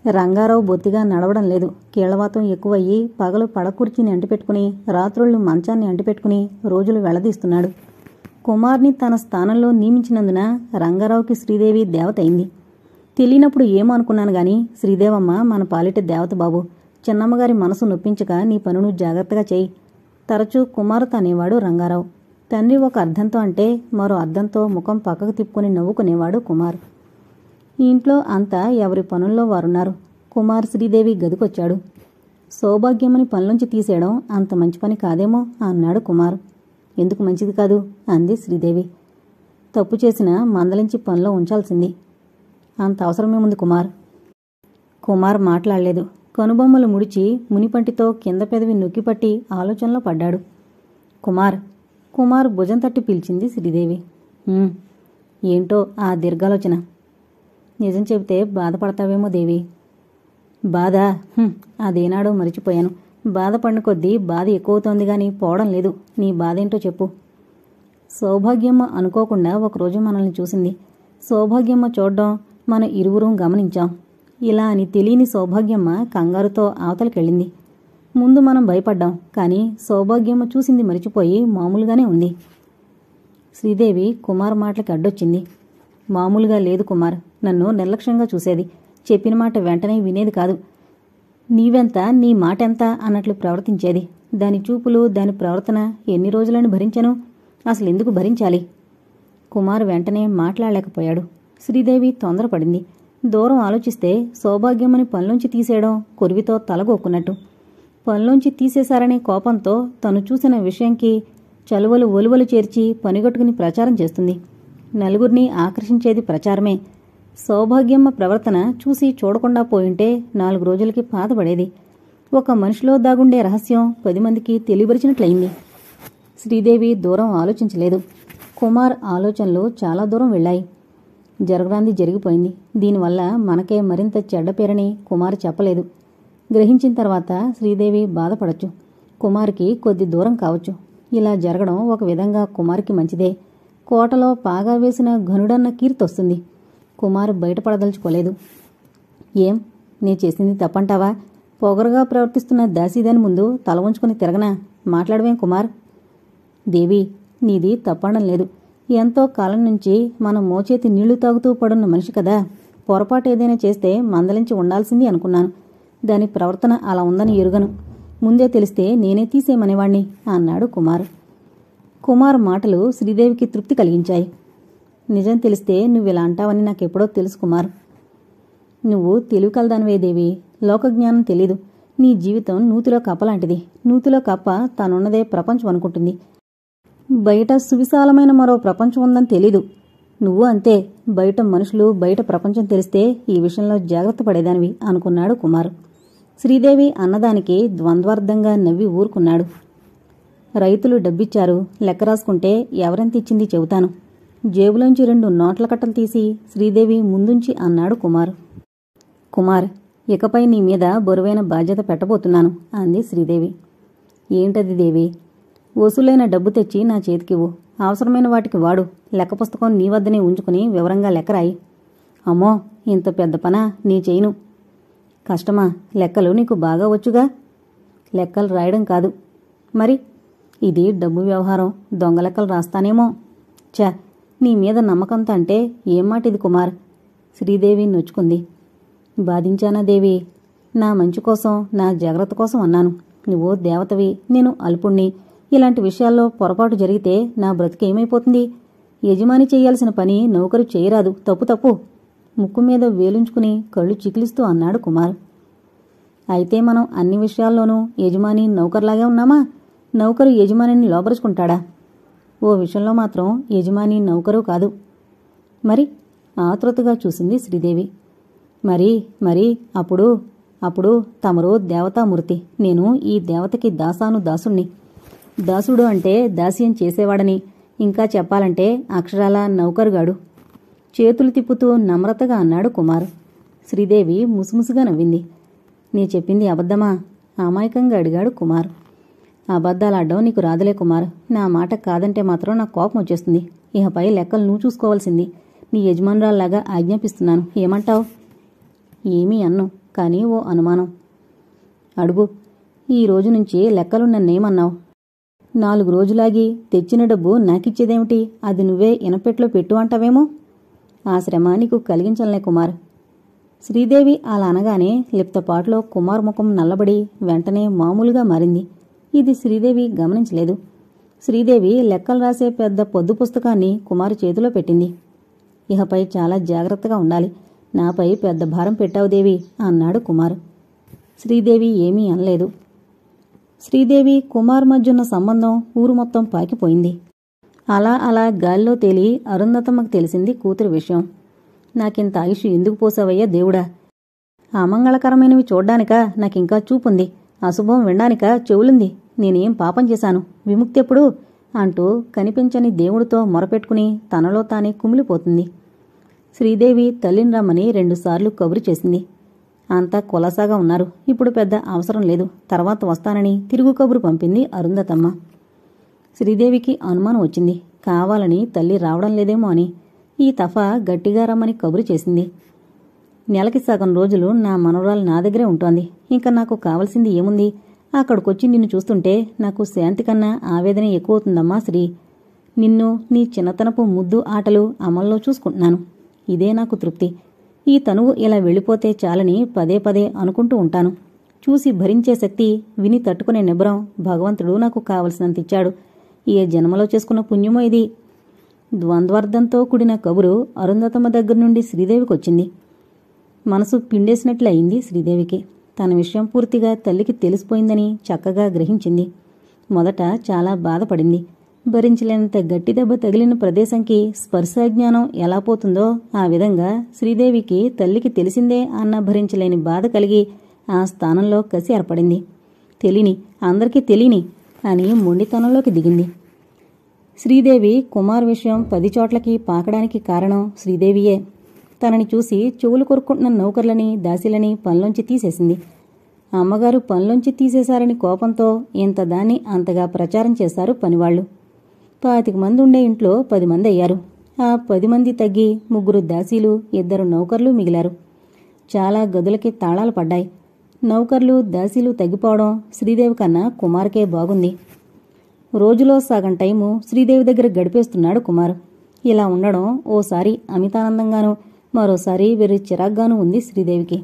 రంగారావు బొత్తిగా నడవడం లేదు కీళ్లవాతం ఎక్కువయ్యి పగలు పడకుర్చీని అంటిపెట్టుకుని రాత్రుళ్ళు మంచాన్ని అంటిపెట్టుకుని రోజులు వెళ్లదీస్తున్నాడు కుమార్ని తన స్థానంలో నియమించినందున రంగారావుకి శ్రీదేవి దేవత అయింది తెలియనప్పుడు ఏమో అనుకున్నాను గాని శ్రీదేవమ్మ మన పాలిట దేవత బాబు చిన్నమ్మగారి మనసు నొప్పించక నీ పనును జాగ్రత్తగా చేయి తరచూ కుమారత అనేవాడు రంగారావు తండ్రి ఒక అర్థంతో అంటే మరో అర్థంతో ముఖం పక్కకు తిప్పుకొని నవ్వుకునేవాడు కుమార్ ఈ ఇంట్లో అంతా ఎవరి పనుల్లో వారున్నారు కుమార్ శ్రీదేవి గదికొచ్చాడు సౌభాగ్యమని పనిలోంచి తీసేయడం అంత మంచి పని కాదేమో అన్నాడు కుమార్ ఎందుకు మంచిది కాదు అంది శ్రీదేవి తప్పు చేసిన మందలించి పనిలో ఉంచాల్సింది అంత అవసరమేముంది కుమార్ కుమార్ మాట్లాడలేదు కనుబొమ్మలు ముడిచి మునిపంటితో కింద పెదవి నొక్కిపట్టి ఆలోచనలో పడ్డాడు కుమార్ కుమార్ భుజం తట్టి పిలిచింది శ్రీదేవి "ఉమ్, ఏంటో ఆ దీర్ఘాలోచన నిజం చెబితే బాధపడతావేమో దేవి బాధ హ్మ్, అదేనాడో మరిచిపోయాను బాధపడిన కొద్దీ బాధ ఎక్కువవుతోంది గాని పోవడం లేదు నీ బాధేంటో చెప్పు సౌభాగ్యమ్మ అనుకోకుండా ఒకరోజు మనల్ని చూసింది సౌభాగ్యమ్మ చూడడం మన ఇరువురం గమనించాం ఇలా అని తెలియని సౌభాగ్యమ్మ కంగారుతో అవతలకెళ్ళింది ముందు మనం భయపడ్డాం కానీ సౌభాగ్యమ్మ చూసింది మరిచిపోయి మామూలుగానే ఉంది శ్రీదేవి కుమార్ మాటలకి అడ్డొచ్చింది మామూలుగా లేదు కుమార్ నన్ను నిర్లక్ష్యంగా చూసేది చెప్పిన మాట వెంటనే వినేది కాదు నీవెంత నీ మాటెంత అన్నట్లు ప్రవర్తించేది దాని చూపులు దాని ప్రవర్తన ఎన్ని రోజులని భరించను అసలు ఎందుకు భరించాలి కుమార్ వెంటనే మాట్లాడలేకపోయాడు శ్రీదేవి తొందరపడింది దూరం ఆలోచిస్తే సౌభాగ్యమని పనిలోంచి తీసేయడం కొరివితో తలగొక్కున్నట్టు పనిలోంచి తీసేశారనే కోపంతో తను చూసిన విషయంకి చలువలు ఒలువలు చేర్చి పనిగట్టుకుని ప్రచారం చేస్తుంది నలుగురిని ఆకర్షించేది ప్రచారమే సౌభాగ్యమ్మ ప్రవర్తన చూసి చూడకుండా పోయింటే నాలుగు రోజులకి బాధపడేది ఒక మనిషిలో దాగుండే రహస్యం పది మందికి తెలియబరిచినట్లయింది శ్రీదేవి దూరం ఆలోచించలేదు కుమార్ ఆలోచనలు చాలా దూరం వెళ్ళాయి జరగరాంది జరిగిపోయింది దీనివల్ల మనకే మరింత చెడ్డ పేరని కుమార్ చెప్పలేదు గ్రహించిన తర్వాత శ్రీదేవి బాధపడచ్చు కుమార్కి కొద్ది దూరం కావచ్చు ఇలా జరగడం ఒక విధంగా కుమార్కి మంచిదే కోటలో పాగా వేసిన ఘనుడన్న కీర్తొస్తుంది కుమార్ బయటపడదలుచుకోలేదు ఏం నీ చేసింది తప్పంటావా పొగరుగా ప్రవర్తిస్తున్న దాసీదాని ముందు తల ఉంచుకుని తిరగనా మాట్లాడవేం కుమార్ దేవి నీది తప్పడం లేదు ఎంతో కాలం నుంచి మనం మోచేతి నీళ్లు తాగుతూ పడున్న మనిషి కదా పొరపాటు ఏదైనా చేస్తే మందలించి ఉండాల్సింది అనుకున్నాను దాని ప్రవర్తన అలా ఉందని ఎరుగను ముందే తెలిస్తే నేనే తీసేయమనేవాణ్ణి అన్నాడు కుమార్ కుమార్ మాటలు శ్రీదేవికి తృప్తి కలిగించాయి నిజం తెలిస్తే నువ్విలా అంటావని నాకెప్పుడో తెలుసు కుమార్ నువ్వు తెలివి కలదానివే దేవి లోకజ్ఞానం తెలీదు నీ జీవితం నూతిలో కప్పలాంటిది నూతిలో కప్ప తానున్నదే ప్రపంచం అనుకుంటుంది బయట సువిశాలమైన మరో ప్రపంచం ఉందని తెలీదు నువ్వు అంతే బయట మనుషులు బయట ప్రపంచం తెలిస్తే ఈ విషయంలో జాగ్రత్త పడేదానివి అనుకున్నాడు కుమార్ శ్రీదేవి అన్నదానికి ద్వంద్వార్థంగా నవ్వి ఊరుకున్నాడు రైతులు డబ్బిచ్చారు లెక్క రాసుకుంటే ఎవరెంత ఇచ్చింది చెబుతాను జేబులోంచి రెండు నోట్ల కట్టలు తీసి శ్రీదేవి ముందుంచి అన్నాడు కుమార్ కుమార్ ఇకపై నీ మీద బరువైన బాధ్యత పెట్టబోతున్నాను అంది శ్రీదేవి ఏంటది దేవి వసూలైన డబ్బు తెచ్చి నా చేతికివ్వు అవసరమైన వాటికి వాడు లెక్క పుస్తకం నీ వద్దనే ఉంచుకుని వివరంగా లెక్కరాయి అమ్మో ఇంత పెద్ద పనా నీ చేయను కష్టమా లెక్కలు నీకు బాగా వచ్చుగా లెక్కలు రాయడం కాదు మరి ఇది డబ్బు వ్యవహారం దొంగ లెక్కలు రాస్తానేమో చా నీ మీద నమ్మకంతో అంటే ఏం మాట ఇది కుమార్ శ్రీదేవి నొచ్చుకుంది బాధించానా దేవి నా మంచి కోసం నా జాగ్రత్త కోసం అన్నాను నువ్వు దేవతవి నేను అల్పుణ్ణి ఇలాంటి విషయాల్లో పొరపాటు జరిగితే నా బ్రతికేమైపోతుంది యజమాని చేయాల్సిన పని నౌకరు చేయరాదు తప్పు తప్పు ముక్కు మీద వేలుంచుకుని కళ్ళు చికిలిస్తూ అన్నాడు కుమార్ అయితే మనం అన్ని విషయాల్లోనూ యజమాని నౌకర్లాగే ఉన్నామా నౌకరు యజమానిని లోపరుచుకుంటాడా ఓ విషయంలో మాత్రం యజమాని నౌకరు కాదు మరి ఆతృతగా చూసింది శ్రీదేవి మరి మరి అప్పుడు అప్పుడు తమరు దేవతామూర్తి నేను ఈ దేవతకి దాసాను దాసుణ్ణి దాసుడు అంటే దాస్యం చేసేవాడని ఇంకా చెప్పాలంటే అక్షరాల నౌకరుగాడు చేతులు తిప్పుతూ నమ్రతగా అన్నాడు కుమార్ శ్రీదేవి ముసుముసుగా నవ్వింది నీ చెప్పింది అబద్ధమా అమాయకంగా అడిగాడు కుమార్ అబద్ధాలాడ్డం నీకు రాదులే కుమార్ నా మాట కాదంటే మాత్రం నాకు కోపం వచ్చేస్తుంది ఇకపై లెక్కలు నువ్వు చూసుకోవాల్సింది నీ యజమానురాల్లాగా ఆజ్ఞాపిస్తున్నాను ఏమంటావ్ ఏమీ అన్ను కానీ ఓ అనుమానం అడుగు ఈ రోజు నుంచి లెక్కలు నన్నేమన్నావు నాలుగు రోజులాగి తెచ్చిన డబ్బు నాకిచ్చేదేమిటి అది నువ్వే ఇనపెట్లో పెట్టు అంటావేమో ఆ శ్రమ నీకు కలిగించలే కుమార్ శ్రీదేవి అలా అనగానే లిప్తపాటులో కుమార్ ముఖం నల్లబడి వెంటనే మామూలుగా మారింది ఇది శ్రీదేవి గమనించలేదు శ్రీదేవి లెక్కలు రాసే పెద్ద పొద్దు పుస్తకాన్ని కుమారు చేతిలో పెట్టింది ఇకపై చాలా జాగ్రత్తగా ఉండాలి నాపై పెద్ద భారం పెట్టావు దేవి అన్నాడు కుమార్ శ్రీదేవి ఏమీ అనలేదు శ్రీదేవి కుమార్ మధ్యున్న సంబంధం ఊరు మొత్తం పాకిపోయింది అలా అలా గాల్లో తేలి అరుంధతమ్మకు తెలిసింది కూతురు విషయం నాకింత ఆయుష్ ఎందుకు పోసావయ్యా దేవుడా అమంగళకరమైనవి చూడ్డానికా నాకింకా చూపుంది అశుభం వినడానికా చెవులుంది నేనేం పాపం చేశాను విముక్తెప్పుడు అంటూ కనిపించని దేవుడితో మొరపెట్టుకుని తనలో తానే కుమిలిపోతుంది శ్రీదేవి తల్లిని రమ్మని రెండుసార్లు కబురు చేసింది అంతా కులాసాగా ఉన్నారు ఇప్పుడు పెద్ద అవసరం లేదు తర్వాత వస్తానని తిరుగు కబురు పంపింది అరుంధతమ్మ శ్రీదేవికి అనుమానం వచ్చింది కావాలని తల్లి రావడం లేదేమో అని ఈ తఫా గట్టిగా రమ్మని కబురు చేసింది నెలకి సగం రోజులు నా మనవరాలు నా దగ్గరే ఉంటోంది ఇంకా నాకు కావలసింది ఏముంది అక్కడికొచ్చి నిన్ను చూస్తుంటే నాకు శాంతి కన్నా ఆవేదన ఎక్కువవుతుందమ్మా శ్రీ నిన్ను నీ చిన్నతనపు ముద్దు ఆటలు అమల్లో చూసుకుంటున్నాను ఇదే నాకు తృప్తి ఈ తనువు ఇలా వెళ్ళిపోతే చాలని పదే పదే అనుకుంటూ ఉంటాను చూసి భరించే శక్తి విని తట్టుకునే నిబ్రం భగవంతుడు నాకు కావలసినంత ఇచ్చాడు ఏ జన్మలో చేసుకున్న పుణ్యమో ఇది ద్వంద్వార్థంతో కూడిన కబురు అరుంధతమ్మ దగ్గర నుండి శ్రీదేవికి వచ్చింది మనసు పిండేసినట్లు అయింది శ్రీదేవికి తన విషయం పూర్తిగా తల్లికి తెలిసిపోయిందని చక్కగా గ్రహించింది మొదట చాలా బాధపడింది భరించలేనంత గట్టి దెబ్బ తగిలిన ప్రదేశంకి స్పర్శాజ్ఞానం ఎలా పోతుందో ఆ విధంగా శ్రీదేవికి తల్లికి తెలిసిందే అన్న భరించలేని బాధ కలిగి ఆ స్థానంలో కసి ఏర్పడింది తెలియని అందరికీ తెలియని అని మొండితనంలోకి దిగింది శ్రీదేవి కుమార్ విషయం పది చోట్లకి పాకడానికి కారణం శ్రీదేవియే తనని చూసి చెవులు కొరుక్కుంటున్న నౌకర్లని దాసిలని పనిలోంచి తీసేసింది అమ్మగారు పనిలోంచి తీసేశారని కోపంతో ఇంత దాన్ని అంతగా ప్రచారం చేశారు పనివాళ్లు పాతిక మంది ఉండే ఇంట్లో పది మంది అయ్యారు ఆ పది మంది తగ్గి ముగ్గురు దాసీలు ఇద్దరు నౌకర్లు మిగిలారు చాలా గదులకి తాళాలు పడ్డాయి నౌకర్లు దాసీలు తగ్గిపోవడం శ్రీదేవి కన్నా కుమార్కే బాగుంది రోజులో సగం టైము శ్రీదేవి దగ్గర గడిపేస్తున్నాడు కుమార్ ఇలా ఉండడం ఓసారి అమితానందంగానూ మరోసారి వెర్రి చిరాగ్గానూ ఉంది శ్రీదేవికి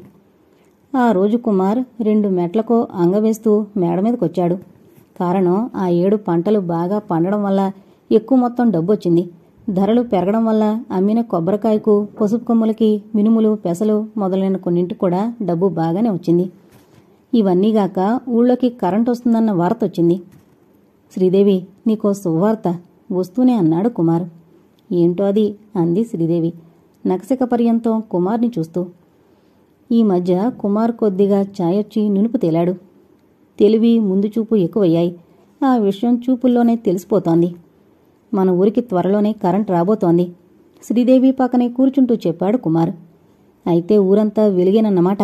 ఆ రోజు కుమార్ రెండు మెట్లకో అంగవేస్తూ మేడ మీదకొచ్చాడు కారణం ఆ ఏడు పంటలు బాగా పండడం వల్ల ఎక్కువ మొత్తం డబ్బొచ్చింది ధరలు పెరగడం వల్ల అమ్మిన కొబ్బరికాయకు పసుపు కొమ్ములకి మినుములు పెసలు మొదలైన కొన్నింటికి కూడా డబ్బు బాగానే వచ్చింది ఇవన్నీగాక ఊళ్ళోకి కరెంట్ వస్తుందన్న వార్త వచ్చింది శ్రీదేవి నీకో శుభవార్త వస్తూనే అన్నాడు కుమార్ ఏంటో అది అంది శ్రీదేవి నకసిక పర్యంతం కుమార్ని చూస్తూ ఈ మధ్య కుమార్ కొద్దిగా ఛాయొచ్చి నునుపు తేలాడు తెలివి ముందు చూపు ఎక్కువయ్యాయి ఆ విషయం చూపుల్లోనే తెలిసిపోతోంది మన ఊరికి త్వరలోనే కరెంట్ రాబోతోంది శ్రీదేవి పక్కనే కూర్చుంటూ చెప్పాడు కుమార్ అయితే ఊరంతా వెలిగేనన్నమాట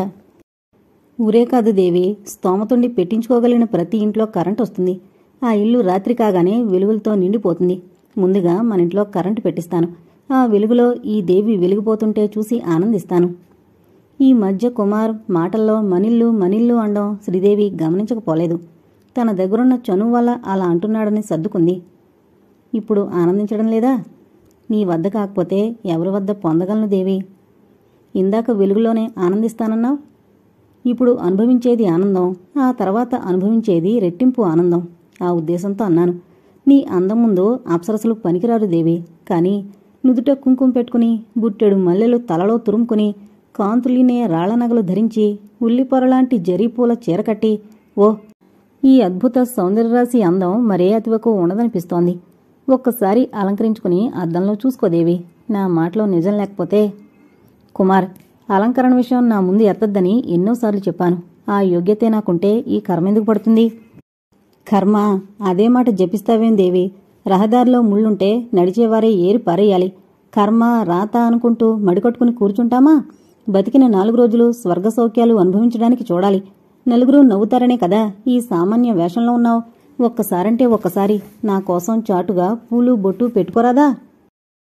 ఊరే కాదు దేవి స్తోమతుండి పెట్టించుకోగలిగిన ప్రతి ఇంట్లో కరెంట్ వస్తుంది ఆ ఇల్లు రాత్రి కాగానే వెలుగులతో నిండిపోతుంది ముందుగా మన ఇంట్లో కరెంటు పెట్టిస్తాను ఆ వెలుగులో ఈ దేవి వెలిగిపోతుంటే చూసి ఆనందిస్తాను ఈ మధ్య కుమార్ మాటల్లో మనిల్లు మనిల్లు అనడం శ్రీదేవి గమనించకపోలేదు తన దగ్గరున్న చనువు వల్ల అలా అంటున్నాడని సర్దుకుంది ఇప్పుడు ఆనందించడం లేదా నీ వద్ద కాకపోతే ఎవరి వద్ద పొందగలను దేవి ఇందాక వెలుగులోనే ఆనందిస్తానన్నావు ఇప్పుడు అనుభవించేది ఆనందం ఆ తర్వాత అనుభవించేది రెట్టింపు ఆనందం ఆ ఉద్దేశంతో అన్నాను నీ అందం ముందు అప్సరసలు పనికిరారు దేవి కానీ నుదుట కుంకుమ పెట్టుకుని బుట్టెడు మల్లెలు తలలో తురుముకుని కాంతులినే రాళ్ల నగలు ధరించి ఉల్లిపొరలాంటి జరీపూల చీర కట్టి ఓ ఈ అద్భుత సౌందర్యరాశి అందం మరే అతివకు ఉండదనిపిస్తోంది ఒక్కసారి అలంకరించుకుని అద్దంలో చూసుకోదేవి నా మాటలో నిజం లేకపోతే కుమార్ అలంకరణ విషయం నా ముందు ఎత్తద్దని ఎన్నోసార్లు చెప్పాను ఆ యోగ్యతే నాకుంటే ఈ కర్మ ఎందుకు పడుతుంది కర్మ అదే మాట జపిస్తావేం దేవి రహదారిలో ముళ్ళుంటే నడిచేవారే ఏరి పారేయాలి కర్మ రాత అనుకుంటూ మడికొట్టుకుని కూర్చుంటామా బతికిన నాలుగు రోజులు స్వర్గ సౌఖ్యాలు అనుభవించడానికి చూడాలి నలుగురు నవ్వుతారనే కదా ఈ సామాన్య వేషంలో ఉన్నావు ఒక్కసారంటే ఒక్కసారి నా కోసం చాటుగా పూలు బొట్టు పెట్టుకోరాదా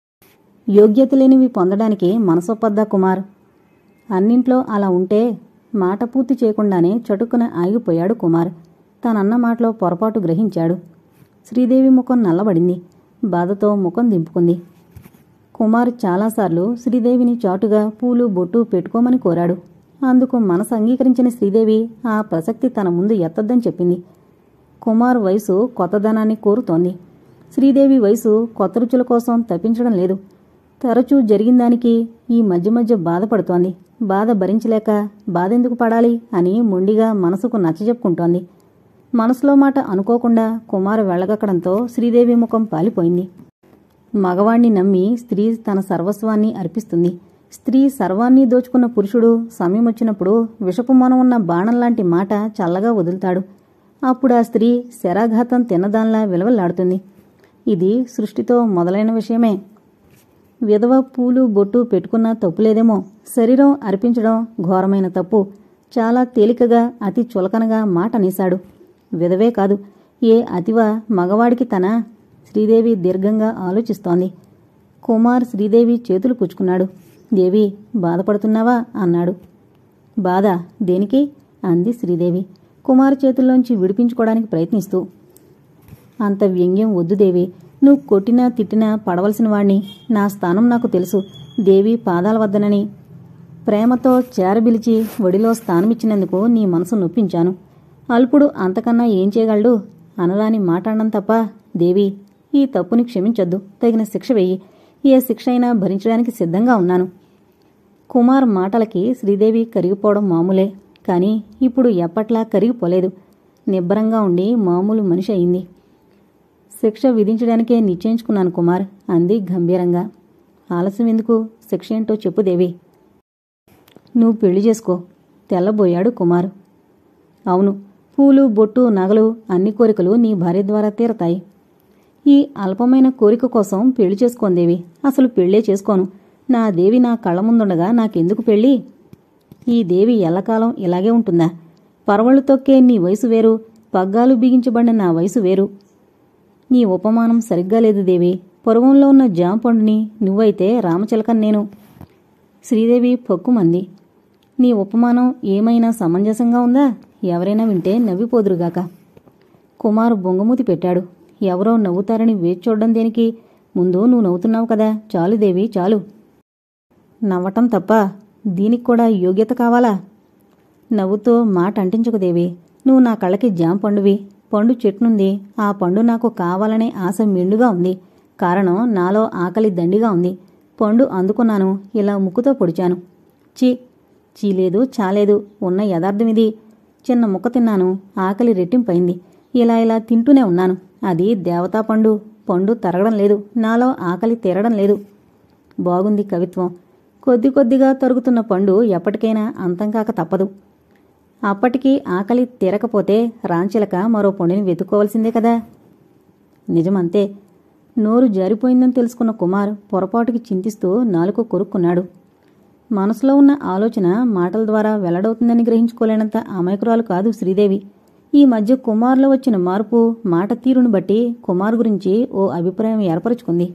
యోగ్యత లేనివి పొందడానికి మనసొప్పద్దా కుమార్ అన్నింట్లో అలా ఉంటే మాట పూర్తి చేయకుండానే చటుక్కున ఆగిపోయాడు కుమార్ తనన్న మాటలో పొరపాటు గ్రహించాడు శ్రీదేవి ముఖం నల్లబడింది బాధతో ముఖం దింపుకుంది కుమార్ చాలాసార్లు శ్రీదేవిని చాటుగా పూలు బొట్టు పెట్టుకోమని కోరాడు అందుకు మనసు అంగీకరించిన శ్రీదేవి ఆ ప్రసక్తి తన ముందు ఎత్తద్దని చెప్పింది కుమార్ వయసు కొత్తదనాన్ని కోరుతోంది శ్రీదేవి వయసు కొత్త రుచుల కోసం తప్పించడం లేదు తరచూ జరిగిన దానికి ఈ మధ్య మధ్య బాధపడుతోంది బాధ భరించలేక బాధెందుకు పడాలి అని మొండిగా మనసుకు నచ్చజెప్పుకుంటోంది మనసులో మాట అనుకోకుండా కుమార్ వెళ్ళగక్కడంతో శ్రీదేవి ముఖం పాలిపోయింది మగవాణ్ణి నమ్మి స్త్రీ తన సర్వస్వాన్ని అర్పిస్తుంది స్త్రీ సర్వాన్ని దోచుకున్న పురుషుడు సమయం వచ్చినప్పుడు విషపు మనం ఉన్న బాణం లాంటి మాట చల్లగా వదులుతాడు అప్పుడు ఆ స్త్రీ శరాఘాతం తిన్నదాన్లా విలవల్లాడుతుంది ఇది సృష్టితో మొదలైన విషయమే విధవ పూలు బొట్టు పెట్టుకున్నా తప్పులేదేమో శరీరం అర్పించడం ఘోరమైన తప్పు చాలా తేలికగా అతి చులకనగా మాట అనేశాడు విధవే కాదు ఏ అతివ మగవాడికి తన శ్రీదేవి దీర్ఘంగా ఆలోచిస్తోంది కుమార్ శ్రీదేవి చేతులు పుచ్చుకున్నాడు దేవి బాధపడుతున్నావా అన్నాడు బాధ దేనికి అంది శ్రీదేవి కుమార్ చేతుల్లోంచి విడిపించుకోవడానికి ప్రయత్నిస్తూ అంత వ్యంగ్యం వద్దు దేవి నువ్వు కొట్టినా తిట్టినా పడవలసిన వాణ్ణి నా స్థానం నాకు తెలుసు దేవి పాదాల వద్దనని ప్రేమతో చేరబిలిచి ఒడిలో స్థానమిచ్చినందుకు నీ మనసు నొప్పించాను అల్పుడు అంతకన్నా ఏం చేయగలడు అనరాని మాట్లాడడం తప్ప దేవి ఈ తప్పుని క్షమించొద్దు తగిన శిక్ష వెయ్యి ఏ శిక్ష అయినా భరించడానికి సిద్ధంగా ఉన్నాను కుమార్ మాటలకి శ్రీదేవి కరిగిపోవడం మామూలే కానీ ఇప్పుడు ఎప్పట్లా కరిగిపోలేదు నిబ్బరంగా ఉండి మామూలు మనిషి అయింది శిక్ష విధించడానికే నిశ్చయించుకున్నాను కుమార్ అంది గంభీరంగా ఆలస్యం ఎందుకు శిక్ష ఏంటో చెప్పు దేవి నువ్వు పెళ్లి చేసుకో తెల్లబోయాడు కుమార్ అవును పూలు బొట్టు నగలు అన్ని కోరికలు నీ భార్య ద్వారా తీరతాయి ఈ అల్పమైన కోరిక కోసం పెళ్లి చేసుకోందేవి అసలు పెళ్ళే చేసుకోను నా దేవి నా కళ్ళ ముందుండగా నాకెందుకు పెళ్ళి ఈ దేవి ఎల్లకాలం ఇలాగే ఉంటుందా పరవళ్ళు తొక్కే నీ వయసు వేరు పగ్గాలు బిగించబడిన నా వయసు వేరు నీ ఉపమానం సరిగ్గా లేదు దేవి పొరవంలో ఉన్న జామ పండుని నువ్వైతే రామచిలకన్ నేను శ్రీదేవి పొక్కుమంది నీ ఉపమానం ఏమైనా సమంజసంగా ఉందా ఎవరైనా వింటే నవ్విపోదురుగాక కుమారు బొంగమూతి పెట్టాడు ఎవరో నవ్వుతారని వేచి చూడడం దేనికి ముందు నువ్వు నవ్వుతున్నావు కదా చాలు దేవి చాలు నవ్వటం తప్ప దీనికి కూడా యోగ్యత కావాలా నవ్వుతూ మాట అంటించకు దేవి నువ్వు నా కళ్ళకి జామ పండువి పండు చెట్నుంది ఆ పండు నాకు కావాలనే ఆశ మెండుగా ఉంది కారణం నాలో ఆకలి దండిగా ఉంది పండు అందుకున్నాను ఇలా ముక్కుతో పొడిచాను చీ చీలేదు చాలేదు ఉన్న యథార్థం ఇది చిన్న ముక్క తిన్నాను ఆకలి రెట్టింపైంది ఇలా ఇలా తింటూనే ఉన్నాను అది దేవతా పండు పండు తరగడం లేదు నాలో ఆకలి తీరడం లేదు బాగుంది కవిత్వం కొద్ది కొద్దిగా తరుగుతున్న పండు ఎప్పటికైనా అంతం కాక తప్పదు అప్పటికి ఆకలి తీరకపోతే రాంచిలక మరో పండుని వెతుక్కోవలసిందే కదా నిజమంతే నోరు జారిపోయిందని తెలుసుకున్న కుమార్ పొరపాటుకి చింతిస్తూ నాలుక కొరుక్కున్నాడు మనసులో ఉన్న ఆలోచన మాటల ద్వారా వెల్లడవుతుందని గ్రహించుకోలేనంత అమాయకురాలు కాదు శ్రీదేవి ఈ మధ్య కుమార్లో వచ్చిన మార్పు మాట తీరును బట్టి కుమార్ గురించి ఓ అభిప్రాయం ఏర్పరచుకుంది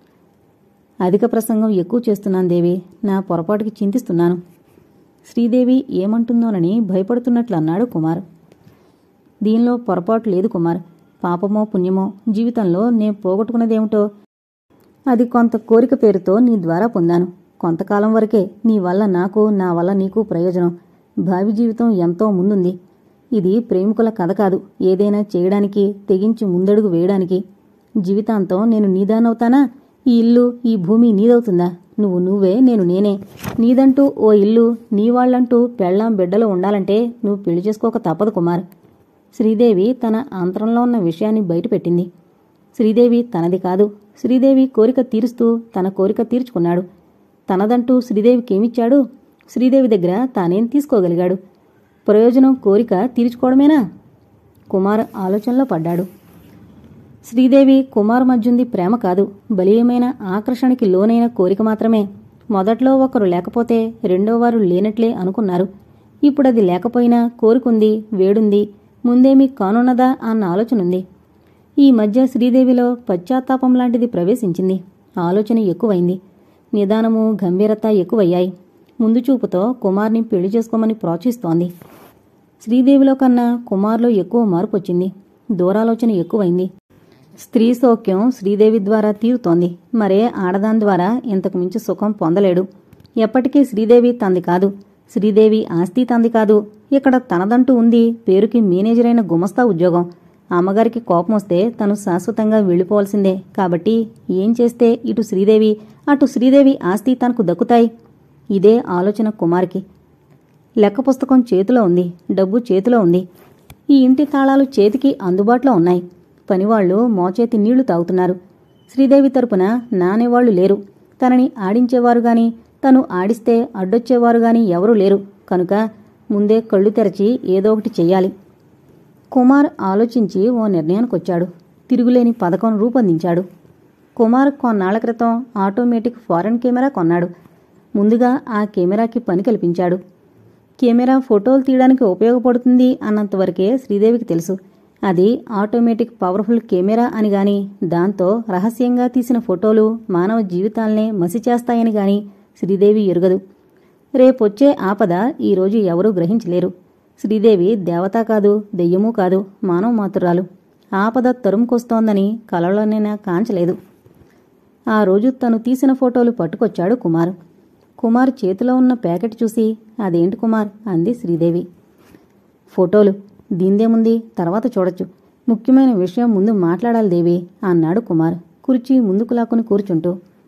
అధిక ప్రసంగం ఎక్కువ చేస్తున్నాను దేవి నా పొరపాటుకి చింతిస్తున్నాను శ్రీదేవి ఏమంటుందోనని భయపడుతున్నట్లు అన్నాడు కుమార్ దీనిలో పొరపాటు లేదు కుమార్ పాపమో పుణ్యమో జీవితంలో నే పోగొట్టుకున్నదేమిటో అది కొంత కోరిక పేరుతో నీ ద్వారా పొందాను కొంతకాలం వరకే నీ వల్ల నాకు నా వల్ల నీకు ప్రయోజనం భావి జీవితం ఎంతో ముందుంది ఇది ప్రేమికుల కథ కాదు ఏదైనా చేయడానికి తెగించి ముందడుగు వేయడానికి జీవితాంతం నేను నీదానవుతానా ఈ ఇల్లు ఈ భూమి నీదవుతుందా నువ్వు నువ్వే నేను నేనే నీదంటూ ఓ ఇల్లు నీ వాళ్ళంటూ పెళ్ళాం బిడ్డలు ఉండాలంటే నువ్వు పెళ్లి చేసుకోక తప్పదు కుమార్ శ్రీదేవి తన అంతరంలో ఉన్న విషయాన్ని బయటపెట్టింది శ్రీదేవి తనది కాదు శ్రీదేవి కోరిక తీరుస్తూ తన కోరిక తీర్చుకున్నాడు తనదంటూ శ్రీదేవికేమిచ్చాడు శ్రీదేవి దగ్గర తానేం తీసుకోగలిగాడు ప్రయోజనం కోరిక తీర్చుకోవడమేనా కుమార్ ఆలోచనలో పడ్డాడు శ్రీదేవి కుమార్ మధ్యుంది ప్రేమ కాదు బలీయమైన ఆకర్షణకి లోనైన కోరిక మాత్రమే మొదట్లో ఒకరు లేకపోతే రెండోవారు లేనట్లే అనుకున్నారు ఇప్పుడది లేకపోయినా కోరికుంది వేడుంది ముందేమీ కానున్నదా అన్న ఆలోచనుంది ఈ మధ్య శ్రీదేవిలో పశ్చాత్తాపం లాంటిది ప్రవేశించింది ఆలోచన ఎక్కువైంది నిదానము గంభీరత ఎక్కువయ్యాయి ముందు చూపుతో కుమార్ని పెళ్లి చేసుకోమని ప్రోత్సహిస్తోంది శ్రీదేవిలో కన్నా కుమార్లో ఎక్కువ మార్పు వచ్చింది దూరాలోచన ఎక్కువైంది స్త్రీ సౌఖ్యం శ్రీదేవి ద్వారా తీరుతోంది మరే ఆడదాని ద్వారా ఇంతకు మించి సుఖం పొందలేడు ఎప్పటికీ శ్రీదేవి తంది కాదు శ్రీదేవి ఆస్తి తంది కాదు ఇక్కడ తనదంటూ ఉంది పేరుకి మేనేజర్ అయిన గుమస్తా ఉద్యోగం అమ్మగారికి కోపం వస్తే తను శాశ్వతంగా వెళ్ళిపోవాల్సిందే కాబట్టి ఏం చేస్తే ఇటు శ్రీదేవి అటు శ్రీదేవి ఆస్తి తనకు దక్కుతాయి ఇదే ఆలోచన కుమార్కి లెక్క పుస్తకం చేతిలో ఉంది డబ్బు చేతిలో ఉంది ఈ ఇంటి తాళాలు చేతికి అందుబాటులో ఉన్నాయి పనివాళ్లు మోచేతి నీళ్లు తాగుతున్నారు శ్రీదేవి తరపున నానేవాళ్లు లేరు తనని ఆడించేవారు గాని తను ఆడిస్తే అడ్డొచ్చేవారు గాని ఎవరూ లేరు కనుక ముందే కళ్ళు తెరచి ఏదో ఒకటి చెయ్యాలి కుమార్ ఆలోచించి ఓ నిర్ణయానికొచ్చాడు తిరుగులేని పథకం రూపొందించాడు కుమార్ కొన్నాళ్ల క్రితం ఆటోమేటిక్ ఫారెన్ కెమెరా కొన్నాడు ముందుగా ఆ కెమెరాకి పని కల్పించాడు కెమెరా ఫోటోలు తీయడానికి ఉపయోగపడుతుంది అన్నంతవరకే శ్రీదేవికి తెలుసు అది ఆటోమేటిక్ పవర్ఫుల్ కెమెరా అని గాని దాంతో రహస్యంగా తీసిన ఫోటోలు మానవ జీవితాల్నే మసి చేస్తాయని గాని శ్రీదేవి ఎరుగదు రేపొచ్చే ఆపద ఈరోజు ఎవరూ గ్రహించలేరు శ్రీదేవి దేవత కాదు దెయ్యమూ కాదు మానవ మాతురాలు ఆపద తరుముకొస్తోందని కలలోనైనా కాంచలేదు ఆ రోజు తను తీసిన ఫోటోలు పట్టుకొచ్చాడు కుమార్ కుమార్ చేతిలో ఉన్న ప్యాకెట్ చూసి అదేంటి కుమార్ అంది శ్రీదేవి ఫోటోలు దీందేముంది తర్వాత చూడొచ్చు ముఖ్యమైన విషయం ముందు మాట్లాడాలి దేవి అన్నాడు కుమార్ కుర్చీ ముందుకు లాక్కుని కూర్చుంటూ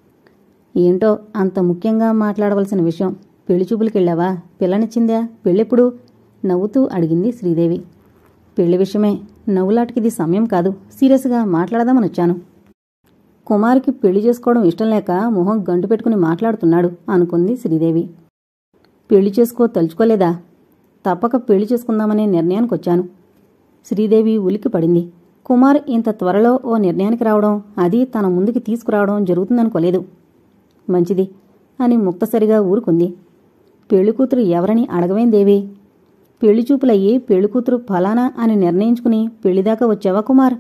ఏంటో అంత ముఖ్యంగా మాట్లాడవలసిన విషయం పెళ్లి చూపులకెళ్ళావా పిల్లనిచ్చిందా పెళ్ళెప్పుడు నవ్వుతూ అడిగింది శ్రీదేవి పెళ్లి విషయమే నవ్వులాటికిది సమయం కాదు సీరియస్గా మాట్లాడదామని వచ్చాను కుమార్కి పెళ్లి చేసుకోవడం ఇష్టం లేక మొహం గంటు పెట్టుకుని మాట్లాడుతున్నాడు అనుకుంది శ్రీదేవి పెళ్లి చేసుకో తలుచుకోలేదా తప్పక పెళ్లి చేసుకుందామనే నిర్ణయానికి వచ్చాను శ్రీదేవి ఉలిక్కి పడింది కుమార్ ఇంత త్వరలో ఓ నిర్ణయానికి రావడం అది తన ముందుకి తీసుకురావడం జరుగుతుందనుకోలేదు మంచిది అని ముక్తసరిగా ఊరుకుంది పెళ్లికూతురు ఎవరని అడగవేం దేవి పెళ్లి చూపులయ్యి పెళ్లికూతురు ఫలానా అని నిర్ణయించుకుని పెళ్లిదాకా వచ్చావా కుమార్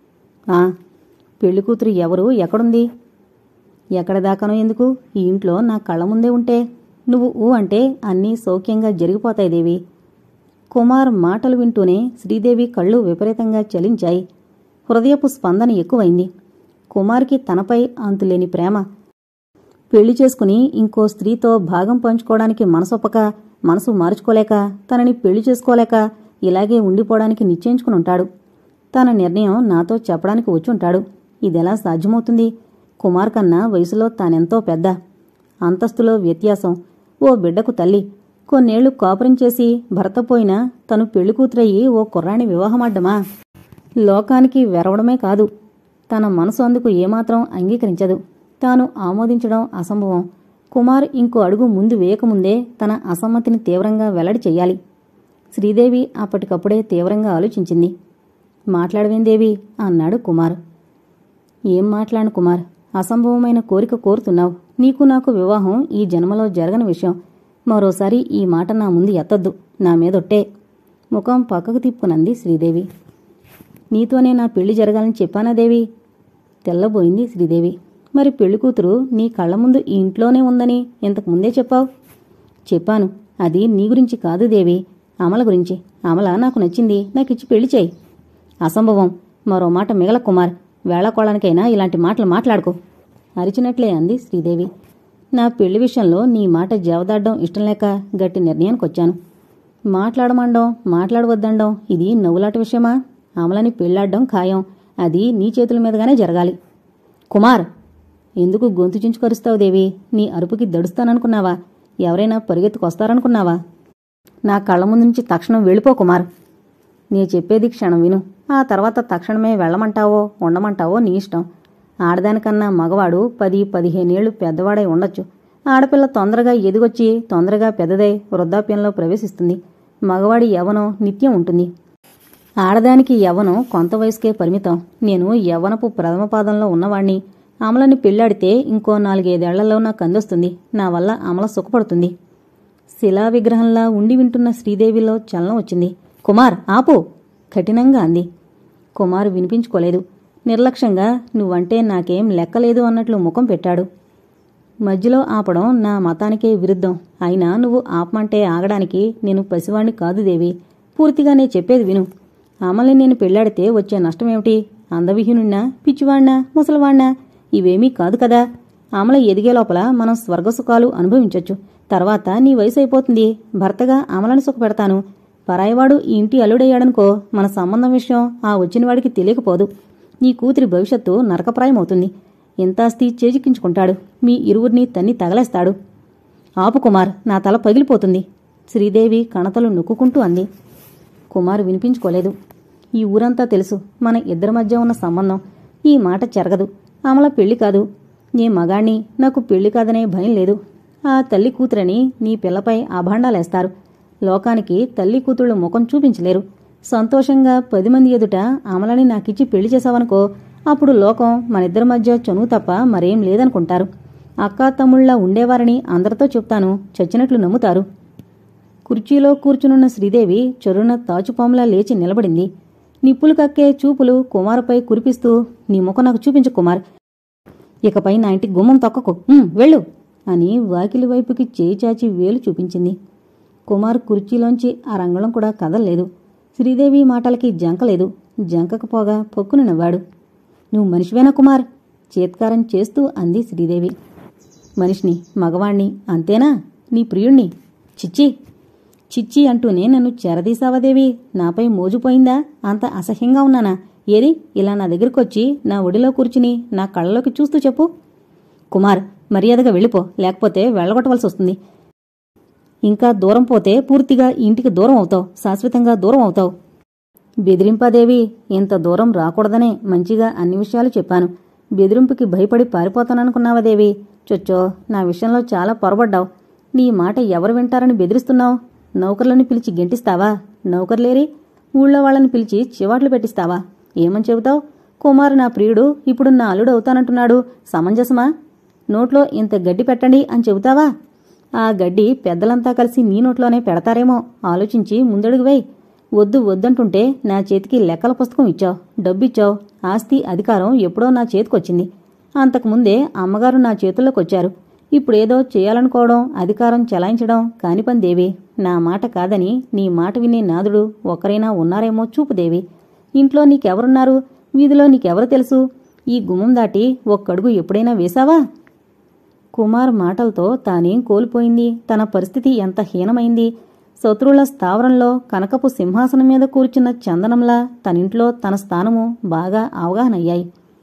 ఆ పెళ్లికూతురు ఎవరు ఎక్కడుంది ఎక్కడ దాకానో ఎందుకు ఈ ఇంట్లో నా కళ్ళ ముందే ఉంటే నువ్వు ఊ అంటే అన్నీ సౌఖ్యంగా జరిగిపోతాయి దేవి కుమార్ మాటలు వింటూనే శ్రీదేవి కళ్ళు విపరీతంగా చలించాయి హృదయపు స్పందన ఎక్కువైంది కుమార్కి తనపై అంతులేని ప్రేమ పెళ్లి చేసుకుని ఇంకో స్త్రీతో భాగం పంచుకోవడానికి మనసొప్పక మనసు మార్చుకోలేక తనని పెళ్లి చేసుకోలేక ఇలాగే ఉండిపోవడానికి నిశ్చయించుకుని ఉంటాడు తన నిర్ణయం నాతో చెప్పడానికి వచ్చుంటాడు ఇదెలా సాధ్యమవుతుంది కుమార్ కన్నా వయసులో తానెంతో పెద్ద అంతస్తులో వ్యత్యాసం ఓ బిడ్డకు తల్లి కొన్నేళ్లు కాపురం చేసి భర్త పోయినా తను పెళ్లి కూతురయ్యి ఓ కుర్రాణి వివాహమాడ్డమా లోకానికి వెరవడమే కాదు తన మనసు అందుకు ఏమాత్రం అంగీకరించదు తాను ఆమోదించడం అసంభవం కుమార్ ఇంకో అడుగు ముందు వేయకముందే తన అసమ్మతిని తీవ్రంగా వెల్లడి చెయ్యాలి శ్రీదేవి అప్పటికప్పుడే తీవ్రంగా ఆలోచించింది మాట్లాడవేందేవి అన్నాడు కుమార్ ఏం మాట్లాడు కుమార్ అసంభవమైన కోరిక కోరుతున్నావు నీకు నాకు వివాహం ఈ జన్మలో జరగని విషయం మరోసారి ఈ మాట నా ముందు ఎత్తద్దు నా మీదొట్టే ముఖం పక్కకు తిప్పుకునంది శ్రీదేవి నీతోనే నా పెళ్లి జరగాలని చెప్పానా దేవి తెల్లబోయింది శ్రీదేవి మరి పెళ్లి కూతురు నీ కళ్ళ ముందు ఈ ఇంట్లోనే ఉందని ఇంతకు ముందే చెప్పావు చెప్పాను అది నీ గురించి కాదు దేవి అమల గురించి అమల నాకు నచ్చింది నాకిచ్చి పెళ్లి చేయి అసంభవం మరో మాట మిగల కుమార్ వేళకోళానికైనా ఇలాంటి మాటలు మాట్లాడుకో అరిచినట్లే అంది శ్రీదేవి నా పెళ్లి విషయంలో నీ మాట జవదాడ్డం ఇష్టం లేక గట్టి నిర్ణయానికి వచ్చాను మాట్లాడమండం మాట్లాడవద్దండం ఇది నవ్వులాట విషయమా అమలని పెళ్లాడ్డం ఖాయం అది నీ చేతుల మీదగానే జరగాలి కుమార్ ఎందుకు గొంతు చించుకరుస్తావు దేవి నీ అరుపుకి దడుస్తాననుకున్నావా ఎవరైనా పరిగెత్తుకొస్తారనుకున్నావా నా కళ్ళ ముందు నుంచి తక్షణం వెళ్ళిపో కుమార్ నీ చెప్పేది క్షణం విను ఆ తర్వాత తక్షణమే వెళ్ళమంటావో ఉండమంటావో నీ ఇష్టం ఆడదానికన్నా మగవాడు పది పదిహేనేళ్లు పెద్దవాడై ఉండొచ్చు ఆడపిల్ల తొందరగా ఎదిగొచ్చి తొందరగా పెద్దదై వృద్ధాప్యంలో ప్రవేశిస్తుంది మగవాడి యవనం నిత్యం ఉంటుంది ఆడదానికి యవ్వనం కొంత వయసుకే పరిమితం నేను యవ్వనపు ప్రథమ పాదంలో ఉన్నవాణ్ణి అమలని పెళ్లాడితే ఇంకో నాలుగైదేళ్లలో నాకు అందొస్తుంది నా వల్ల అమల సుఖపడుతుంది శిలా విగ్రహంలా ఉండి వింటున్న శ్రీదేవిలో చలనం వచ్చింది కుమార్ ఆపు కఠినంగా అంది కుమార్ వినిపించుకోలేదు నిర్లక్ష్యంగా నువ్వంటే నాకేం లెక్కలేదు అన్నట్లు ముఖం పెట్టాడు మధ్యలో ఆపడం నా మతానికే విరుద్ధం అయినా నువ్వు ఆపమంటే ఆగడానికి నేను పసివాణ్ణి కాదు దేవి పూర్తిగా నే చెప్పేది విను అమల్ని నేను పెళ్లాడితే వచ్చే నష్టమేమిటి అందవిహీనున్నా పిచ్చివాణ్ణా ముసలివాణ్ణా ఇవేమీ కాదు కదా అమల ఎదిగే లోపల మనం స్వర్గసుఖాలు అనుభవించొచ్చు తర్వాత నీ వయసు అయిపోతుంది భర్తగా అమలని సుఖపెడతాను పరాయివాడు ఈ ఇంటి అల్లుడయ్యాడనుకో మన సంబంధం విషయం ఆ వచ్చినవాడికి తెలియకపోదు నీ కూతురి భవిష్యత్తు నరకప్రాయమవుతుంది ఇంతాస్తి చేజిక్కించుకుంటాడు మీ ఇరువురిని తన్ని తగలేస్తాడు ఆపు కుమార్ నా తల పగిలిపోతుంది శ్రీదేవి కణతలు నొక్కుంటూ అంది కుమార్ వినిపించుకోలేదు ఈ ఊరంతా తెలుసు మన ఇద్దరి మధ్య ఉన్న సంబంధం ఈ మాట చెరగదు అమల పెళ్లి కాదు నీ మగాణ్ణి నాకు పెళ్లి కాదనే భయం లేదు ఆ తల్లి కూతురని నీ పిల్లపై అభాండాలేస్తారు లోకానికి తల్లి కూతుళ్ళు ముఖం చూపించలేరు సంతోషంగా పది మంది ఎదుట అమలని నాకిచ్చి పెళ్లి చేశావనుకో అప్పుడు లోకం మనిద్దరి మధ్య చనువు తప్ప మరేం లేదనుకుంటారు అక్కా తమ్ముళ్ళ ఉండేవారని అందరితో చెప్తాను చచ్చినట్లు నమ్ముతారు కుర్చీలో కూర్చునున్న శ్రీదేవి చొరున తాచుపాములా లేచి నిలబడింది నిప్పులు కక్కే చూపులు కుమారుపై కురిపిస్తూ నీ ముఖం నాకు చూపించు కుమార్ ఇకపై నా ఇంటి గుమ్మం తొక్కకు ఉమ్, వెళ్ళు అని వాకిలి వైపుకి చేయి చాచి వేలు చూపించింది కుమార్ కుర్చీలోంచి ఆ రంగళం కూడా కదల్లేదు శ్రీదేవి మాటలకి జంకలేదు జంకకపోగా పొక్కున నవ్వాడు నువ్వు మనిషివేనా కుమార్ చేత్కారం చేస్తూ అంది శ్రీదేవి మనిషిని మగవాణ్ణి అంతేనా నీ ప్రియుణ్ణి చిచ్చి చిచ్చి అంటూనే నన్ను చెరదీసావదేవి నాపై మోజుపోయిందా అంత అసహ్యంగా ఉన్నానా ఏది ఇలా నా దగ్గరకొచ్చి నా ఒడిలో కూర్చుని నా కళ్ళలోకి చూస్తూ చెప్పు కుమార్ మర్యాదగా వెళ్ళిపో లేకపోతే వెళ్ళగొట్టవలసి వస్తుంది ఇంకా దూరం పోతే పూర్తిగా ఈ ఇంటికి దూరం అవుతావు శాశ్వతంగా దూరం అవుతావు బెదిరింపాదేవి ఇంత దూరం రాకూడదనే మంచిగా అన్ని విషయాలు చెప్పాను బెదిరింపుకి భయపడి పారిపోతాననుకున్నావా దేవి చొచ్చో నా విషయంలో చాలా పొరబడ్డావు నీ మాట ఎవరు వింటారని బెదిరిస్తున్నావు నౌకర్లను పిలిచి గెంటిస్తావా నౌకర్లేరి ఊళ్ళో వాళ్ళని పిలిచి చివాట్లు పెట్టిస్తావా ఏమని చెబుతావు కుమారు నా ప్రియుడు ఇప్పుడు నా అల్లుడు అవుతానంటున్నాడు సమంజసమా నోట్లో ఇంత గడ్డి పెట్టండి అని చెబుతావా ఆ గడ్డి పెద్దలంతా కలిసి నీ నోట్లోనే పెడతారేమో ఆలోచించి ముందడుగు వేయ్ వద్దు వద్దంటుంటే నా చేతికి లెక్కల పుస్తకం ఇచ్చావు డబ్బిచ్చావు ఆస్తి అధికారం ఎప్పుడో నా చేతికొచ్చింది అంతకుముందే అమ్మగారు నా చేతుల్లోకి వచ్చారు ఇప్పుడేదో చేయాలనుకోవడం అధికారం చెలాయించడం కాని పని దేవి నా మాట కాదని నీ మాట వినే నాదుడు ఒకరైనా ఉన్నారేమో చూపు దేవి ఇంట్లో నీకెవరున్నారు వీధిలో నీకెవరు తెలుసు ఈ గుమ్మం దాటి ఒక్కడుగు ఎప్పుడైనా వేశావా కుమార్ మాటలతో తానేం కోల్పోయింది తన పరిస్థితి ఎంత హీనమైంది శత్రువుల స్థావరంలో కనకపు సింహాసనం మీద కూర్చున్న చందనంలా తనింట్లో తన స్థానము బాగా అవగాహనయ్యాయి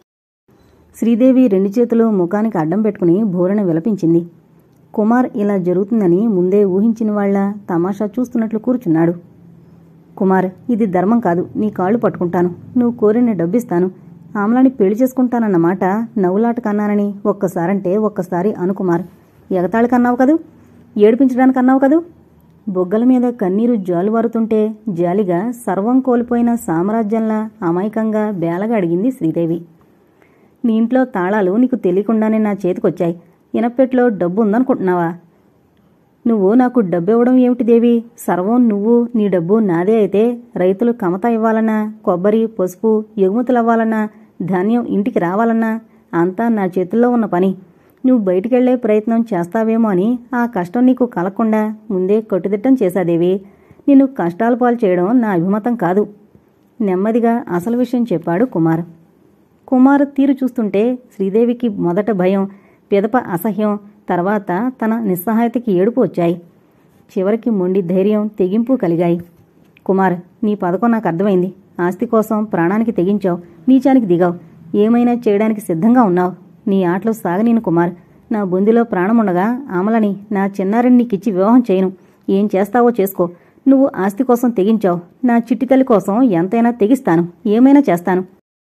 శ్రీదేవి రెండు చేతులు ముఖానికి అడ్డం పెట్టుకుని భూరణ విలపించింది కుమార్ ఇలా జరుగుతుందని ముందే ఊహించిన వాళ్ళ తమాషా చూస్తున్నట్లు కూర్చున్నాడు కుమార్ ఇది ధర్మం కాదు నీ కాళ్ళు పట్టుకుంటాను నువ్వు కోరిన డబ్బిస్తాను ఆమలాని పెళ్లి చేసుకుంటానన్న మాట నవ్వులాట కన్నానని ఒక్కసారంటే ఒక్కసారి అనుకుమార్ ఎగతాళి కన్నావు కదూ ఏడిపించడానికి అన్నావు కదూ బొగ్గల మీద కన్నీరు జాలువారుతుంటే జాలిగా సర్వం కోల్పోయిన సామ్రాజ్యంలా అమాయకంగా బేలగా అడిగింది శ్రీదేవి నీ ఇంట్లో తాళాలు నీకు తెలియకుండానే నా చేతికొచ్చాయి ఇనపెట్లో డబ్బు ఉందనుకుంటున్నావా నువ్వు నాకు డబ్బు ఇవ్వడం ఏమిటి దేవి సర్వం నువ్వు నీ డబ్బు నాదే అయితే రైతులు కమత ఇవ్వాలన్నా కొబ్బరి పసుపు ఎగుమతులు అవ్వాలన్నా ధాన్యం ఇంటికి రావాలన్నా అంతా నా చేతుల్లో ఉన్న పని నువ్వు బయటికెళ్లే ప్రయత్నం చేస్తావేమో అని ఆ కష్టం నీకు కలగకుండా ముందే కట్టుదిట్టం చేశాదేవి నిన్ను కష్టాలు పాలు చేయడం నా అభిమతం కాదు నెమ్మదిగా అసలు విషయం చెప్పాడు కుమార్ కుమార్ తీరు చూస్తుంటే శ్రీదేవికి మొదట భయం పిదప అసహ్యం తర్వాత తన నిస్సహాయతకి ఏడుపు వచ్చాయి చివరికి మొండి ధైర్యం తెగింపు కలిగాయి కుమార్ నీ పథకం నాకు అర్థమైంది ఆస్తి కోసం ప్రాణానికి తెగించావు నీచానికి దిగావు ఏమైనా చేయడానికి సిద్ధంగా ఉన్నావు నీ ఆటలో సాగనీను కుమార్ నా బొందిలో ప్రాణముండగా ఆమలని నా చిన్నారిని నీకిచ్చి వివాహం చేయను ఏం చేస్తావో చేసుకో నువ్వు ఆస్తి కోసం తెగించావు నా చిట్టి తల్లి కోసం ఎంతైనా తెగిస్తాను ఏమైనా చేస్తాను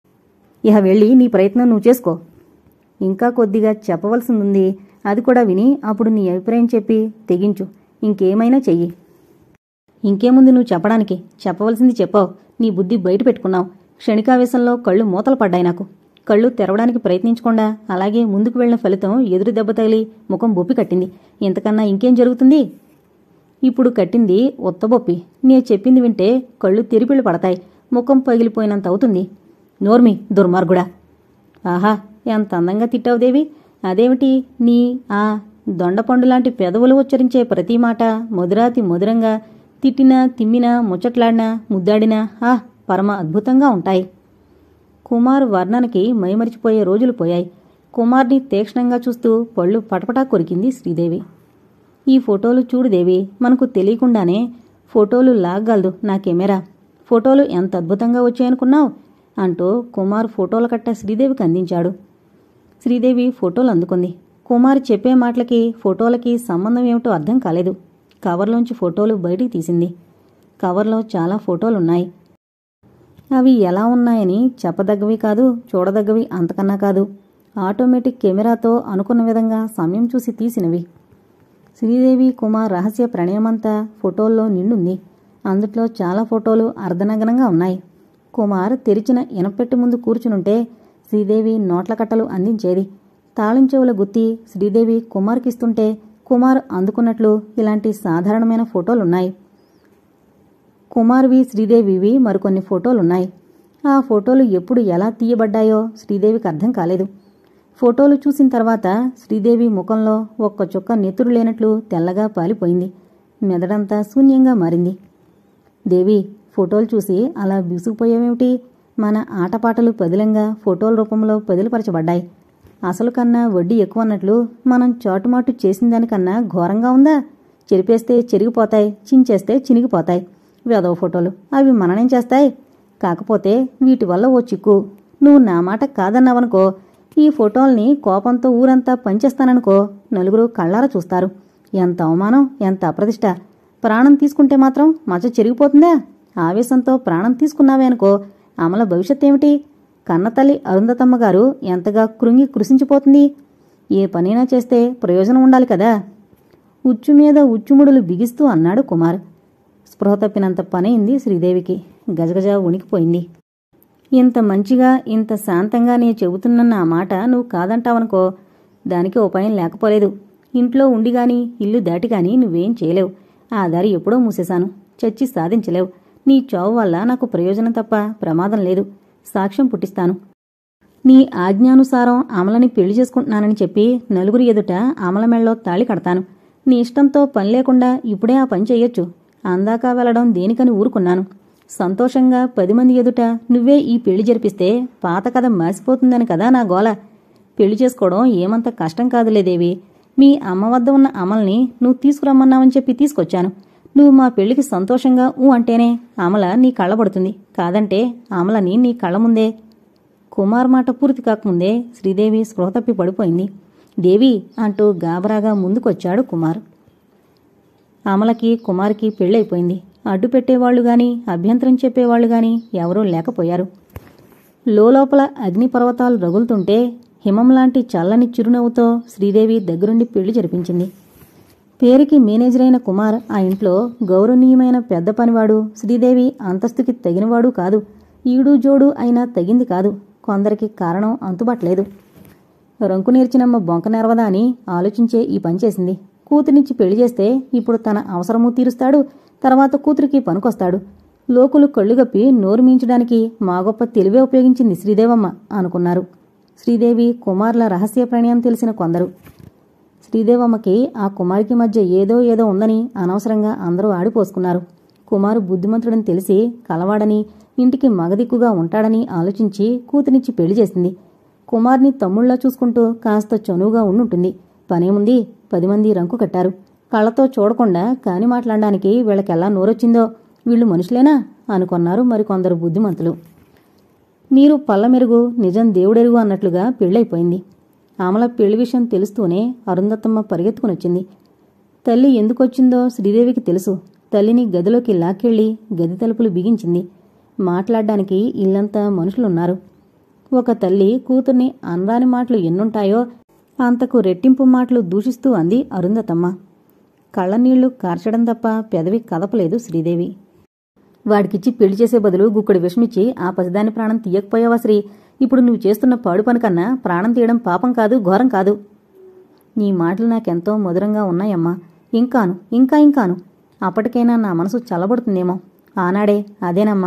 ఇహ వెళ్ళి నీ ప్రయత్నం నువ్వు చేసుకో ఇంకా కొద్దిగా చెప్పవలసిందుంది అది కూడా విని అప్పుడు నీ అభిప్రాయం చెప్పి తెగించు ఇంకేమైనా చెయ్యి ఇంకేముంది నువ్వు చెప్పడానికి చెప్పవలసింది చెప్పావు నీ బుద్ధి బయట పెట్టుకున్నావు క్షణికావేశంలో కళ్ళు మూతలు పడ్డాయి నాకు కళ్ళు తెరవడానికి ప్రయత్నించకుండా అలాగే ముందుకు వెళ్లిన ఫలితం ఎదురు దెబ్బ తగిలి ముఖం బొప్పి కట్టింది ఇంతకన్నా ఇంకేం జరుగుతుంది ఇప్పుడు కట్టింది ఉత్తబొప్పి నే చెప్పింది వింటే కళ్ళు తెరిపిళ్ళు పడతాయి ముఖం పగిలిపోయినంత అవుతుంది నోర్మి దుర్మార్గుడా ఆహా ఎంత అందంగా తిట్టావు దేవి అదేమిటి నీ ఆ దొండపండు లాంటి పెదవులు ఉచ్చరించే ప్రతి మాట మధురాతి మధురంగా తిట్టినా తిమ్మినా ముచ్చట్లాడినా ముద్దాడినా ఆ పరమ అద్భుతంగా ఉంటాయి కుమార్ వర్ణనకి మైమరిచిపోయే రోజులు పోయాయి కుమార్ని తీక్షణంగా చూస్తూ పళ్ళు పటపటా కొరికింది శ్రీదేవి ఈ ఫోటోలు చూడు దేవి మనకు తెలియకుండానే ఫోటోలు లాగగలదు నా కెమెరా ఫోటోలు ఎంత అద్భుతంగా వచ్చాయనుకున్నావు అంటూ కుమార్ ఫోటోల కట్ట శ్రీదేవికి అందించాడు శ్రీదేవి ఫోటోలు అందుకుంది కుమార్ చెప్పే మాటలకి ఫోటోలకి సంబంధం ఏమిటో అర్థం కాలేదు కవర్లోంచి ఫోటోలు బయటికి తీసింది కవర్లో చాలా ఫోటోలున్నాయి అవి ఎలా ఉన్నాయని చెప్పదగ్గవి కాదు చూడదగ్గవి అంతకన్నా కాదు ఆటోమేటిక్ కెమెరాతో అనుకున్న విధంగా సమయం చూసి తీసినవి శ్రీదేవి కుమార్ రహస్య ప్రణయమంతా ఫోటోల్లో నిండుంది అందుట్లో చాలా ఫోటోలు అర్ధనగ్నంగా ఉన్నాయి కుమార్ తెరిచిన ఇనపెట్టి ముందు కూర్చునుంటే శ్రీదేవి నోట్ల కట్టలు అందించేది తాళం చెవుల గుత్తి శ్రీదేవి కుమార్కిస్తుంటే కుమార్ అందుకున్నట్లు ఇలాంటి సాధారణమైన ఫోటోలున్నాయి కుమార్వి శ్రీదేవివి మరికొన్ని ఫోటోలున్నాయి ఆ ఫోటోలు ఎప్పుడు ఎలా తీయబడ్డాయో శ్రీదేవికి అర్థం కాలేదు ఫోటోలు చూసిన తర్వాత శ్రీదేవి ముఖంలో ఒక్క చుక్క నెత్తురు లేనట్లు తెల్లగా పాలిపోయింది మెదడంతా శూన్యంగా మారింది దేవి ఫోటోలు చూసి అలా బిగుసుకుపోయావేమిటి మన ఆటపాటలు పదిలంగా ఫోటోల రూపంలో పదిలపరచబడ్డాయి అసలు కన్నా వడ్డీ ఎక్కువ అన్నట్లు మనం చాటుమాటు చేసిన దానికన్నా ఘోరంగా ఉందా చెరిపేస్తే చెరిగిపోతాయి చించేస్తే చినిగిపోతాయి వేదవ ఫోటోలు అవి మననేం చేస్తాయి కాకపోతే వీటి వల్ల ఓ చిక్కు నువ్వు నా మాట కాదన్నావనుకో ఈ ఫోటోల్ని కోపంతో ఊరంతా పంచేస్తాననుకో నలుగురు కళ్ళారా చూస్తారు ఎంత అవమానం ఎంత అప్రతిష్ట ప్రాణం తీసుకుంటే మాత్రం మచ్చ చెరిగిపోతుందా ఆవేశంతో ప్రాణం తీసుకున్నావే అనుకో అమల భవిష్యత్ ఏమిటి కన్నతల్లి అరుంధతమ్మ గారు ఎంతగా కృంగి కృషించిపోతుంది ఏ పనైనా చేస్తే ప్రయోజనం ఉండాలి కదా ఉచ్చు మీద ఉచ్చుముడులు బిగిస్తూ అన్నాడు కుమార్ స్పృహ తప్పినంత పనైంది శ్రీదేవికి గజగజ ఉనికిపోయింది ఇంత మంచిగా ఇంత శాంతంగా నేను చెబుతున్న నా మాట నువ్వు కాదంటావనుకో దానికి ఉపాయం లేకపోలేదు ఇంట్లో ఉండి గాని ఇల్లు దాటి గాని నువ్వేం చేయలేవు ఆ దారి ఎప్పుడో మూసేశాను చచ్చి సాధించలేవు నీ చావు వల్ల నాకు ప్రయోజనం తప్ప ప్రమాదం లేదు సాక్ష్యం పుట్టిస్తాను నీ ఆజ్ఞానుసారం అమలని పెళ్లి చేసుకుంటున్నానని చెప్పి నలుగురి ఎదుట అమల మెళ్ళలో తాళి కడతాను నీ ఇష్టంతో పని లేకుండా ఇప్పుడే ఆ పని చెయ్యొచ్చు అందాక వెళ్లడం దేనికని ఊరుకున్నాను సంతోషంగా పది మంది ఎదుట నువ్వే ఈ పెళ్లి జరిపిస్తే పాత కథ మాసిపోతుందని కదా నా గోల పెళ్లి చేసుకోవడం ఏమంత కష్టం కాదులే దేవి మీ అమ్మ వద్ద ఉన్న అమల్ని నువ్వు తీసుకురమ్మన్నావని చెప్పి తీసుకొచ్చాను నువ్వు మా పెళ్లికి సంతోషంగా ఊ అంటేనే అమల నీ కళ్ళబడుతుంది కాదంటే అమలని నీ కళ్ళ ముందే కుమార్ మాట పూర్తి కాకముందే శ్రీదేవి స్పృహ తప్పి పడిపోయింది దేవి అంటూ గాబరాగా ముందుకొచ్చాడు కుమార్ అమలకి కుమార్కి పెళ్ళైపోయింది అడ్డు పెట్టేవాళ్లు గాని అభ్యంతరం చెప్పేవాళ్లు గాని ఎవరూ లేకపోయారు లోలోపల అగ్నిపర్వతాలు రగులుతుంటే హిమం లాంటి చల్లని చిరునవ్వుతో శ్రీదేవి దగ్గరుండి పెళ్లి జరిపించింది పేరుకి మేనేజరైన కుమార్ ఆ ఇంట్లో గౌరవనీయమైన పెద్ద పనివాడు శ్రీదేవి అంతస్తుకి తగినవాడు కాదు ఈడు జోడు అయినా తగింది కాదు కొందరికి కారణం అంతుబట్టలేదు రంకు నేర్చినమ్మ బొంక నెరవదా అని ఆలోచించే ఈ పని చేసింది కూతురినిచ్చి పెళ్లి చేస్తే ఇప్పుడు తన అవసరము తీరుస్తాడు తర్వాత కూతురికి పనికొస్తాడు లోకులు కళ్ళుగప్పి నోరు మించడానికి మా గొప్ప తెలివే ఉపయోగించింది శ్రీదేవమ్మ అనుకున్నారు శ్రీదేవి కుమార్ల రహస్య ప్రణయం తెలిసిన కొందరు శ్రీదేవమ్మకి ఆ కుమారికి మధ్య ఏదో ఏదో ఉందని అనవసరంగా అందరూ ఆడిపోసుకున్నారు కుమారు బుద్ధిమంతుడని తెలిసి కలవాడని ఇంటికి మగదిక్కుగా ఉంటాడని ఆలోచించి కూతునిచ్చి పెళ్లి చేసింది కుమార్ని తమ్ముళ్లా చూసుకుంటూ కాస్త చనువుగా ఉండుంటుంది పనేముంది పది మంది రంకు కట్టారు కళ్ళతో చూడకుండా కాని మాట్లాడడానికి వీళ్ళకెలా నోరొచ్చిందో వీళ్ళు మనుషులేనా అనుకున్నారు మరికొందరు బుద్ధిమంతులు నీరు పళ్ళ మెరుగు నిజం దేవుడెరుగు అన్నట్లుగా పెళ్ళైపోయింది ఆమల పెళ్లి విషయం తెలుస్తూనే అరుంధత్తమ్మ పరిగెత్తుకునొచ్చింది తల్లి ఎందుకొచ్చిందో శ్రీదేవికి తెలుసు తల్లిని గదిలోకి లాక్కెళ్ళి గది తలుపులు బిగించింది మాట్లాడ్డానికి ఇల్లంతా మనుషులున్నారు ఒక తల్లి కూతుర్ని అనరాని మాటలు ఎన్నుంటాయో అంతకు రెట్టింపు మాటలు దూషిస్తూ అంది అరుంధతమ్మ కళ్ళనీళ్లు కార్చడం తప్ప పెదవి కదపలేదు శ్రీదేవి వాడికిచ్చి పెళ్లి చేసే బదులు గుక్కడి విషమిచ్చి ఆ పసిదాని ప్రాణం తీయకపోయావా శ్రీ ఇప్పుడు నువ్వు చేస్తున్న పాడు పని కన్నా ప్రాణం తీయడం పాపం కాదు ఘోరం కాదు నీ మాటలు నాకెంతో మధురంగా ఉన్నాయమ్మా ఇంకాను ఇంకా ఇంకాను అప్పటికైనా నా మనసు చల్లబడుతుందేమో ఆనాడే అదేనమ్మా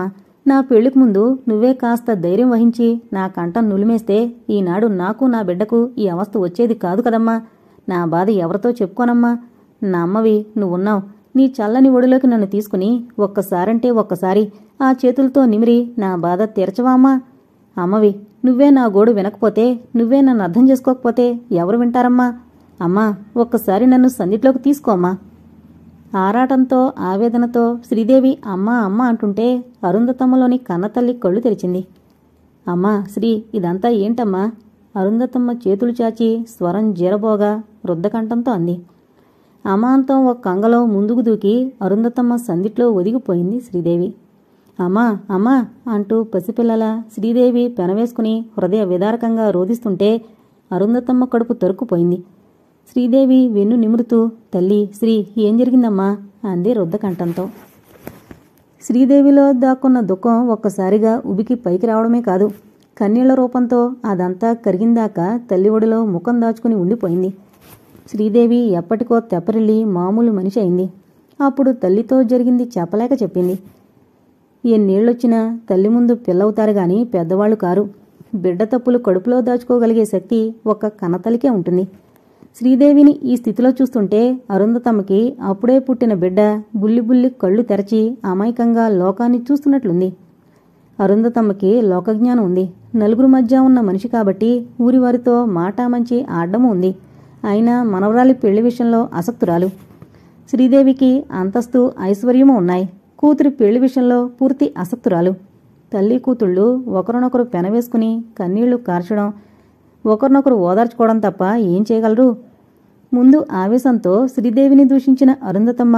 నా పెళ్లికి ముందు నువ్వే కాస్త ధైర్యం వహించి నా కంఠం నులిమేస్తే ఈనాడు నాకు నా బిడ్డకు ఈ అవస్థ వచ్చేది కాదు కదమ్మా నా బాధ ఎవరితో చెప్పుకోనమ్మా నా అమ్మవి నువ్వున్నావు నీ చల్లని ఒడిలోకి నన్ను తీసుకుని ఒక్కసారంటే ఒక్కసారి ఆ చేతులతో నిమిరి నా బాధ తీర్చవామ్మా అమ్మవి నువ్వే నా గోడు వినకపోతే నువ్వే నన్ను అర్థం చేసుకోకపోతే ఎవరు వింటారమ్మా అమ్మా ఒక్కసారి నన్ను సందిట్లోకి తీసుకోమ్మా ఆరాటంతో ఆవేదనతో శ్రీదేవి అమ్మా అమ్మ అంటుంటే అరుంధతమ్మలోని కన్నతల్లి కళ్ళు తెరిచింది అమ్మా శ్రీ ఇదంతా ఏంటమ్మా అరుంధతమ్మ చేతులు చాచి స్వరం జీరబోగా వృద్ధకంఠంతో అంది అమాంతం ఒక కంగలో ముందుకు దూకి అరుంధతమ్మ సందిట్లో ఒదిగిపోయింది శ్రీదేవి అమ్మా అమ్మా అంటూ పసిపిల్లల శ్రీదేవి పెనవేసుకుని హృదయ విదారకంగా రోధిస్తుంటే అరుంధతమ్మ కడుపు తరుక్కుపోయింది శ్రీదేవి వెన్ను నిమురుతూ తల్లి శ్రీ ఏం జరిగిందమ్మా అంది రుద్దకంఠంతో శ్రీదేవిలో దాక్కున్న దుఃఖం ఒక్కసారిగా ఉబికి పైకి రావడమే కాదు కన్నీళ్ల రూపంతో అదంతా కరిగిందాకా తల్లి ఒడిలో ముఖం దాచుకుని ఉండిపోయింది శ్రీదేవి ఎప్పటికో తెప్పరిల్లి మామూలు మనిషి అయింది అప్పుడు తల్లితో జరిగింది చెప్పలేక చెప్పింది ఎన్నేళ్ళొచ్చినా తల్లి ముందు పిల్లవుతారు గాని పెద్దవాళ్లు కారు బిడ్డ తప్పులు కడుపులో దాచుకోగలిగే శక్తి ఒక్క కన్నతల్లికే ఉంటుంది శ్రీదేవిని ఈ స్థితిలో చూస్తుంటే అరుంధతమ్మకి అప్పుడే పుట్టిన బిడ్డ బుల్లి బుల్లి కళ్ళు తెరచి అమాయకంగా లోకాన్ని చూస్తున్నట్లుంది అరుంధతమ్మకి లోకజ్ఞానం ఉంది నలుగురు మధ్య ఉన్న మనిషి కాబట్టి ఊరివారితో మాటా మంచి ఆడ్డము ఉంది అయినా మనవరాలి పెళ్లి విషయంలో ఆసక్తురాలు శ్రీదేవికి అంతస్తు ఐశ్వర్యము ఉన్నాయి కూతురి పెళ్లి విషయంలో పూర్తి ఆసక్తురాలు తల్లి కూతుళ్ళు ఒకరినొకరు పెనవేసుకుని కన్నీళ్లు కార్చడం ఒకరినొకరు ఓదార్చుకోవడం తప్ప ఏం చేయగలరు ముందు ఆవేశంతో శ్రీదేవిని దూషించిన అరుంధతమ్మ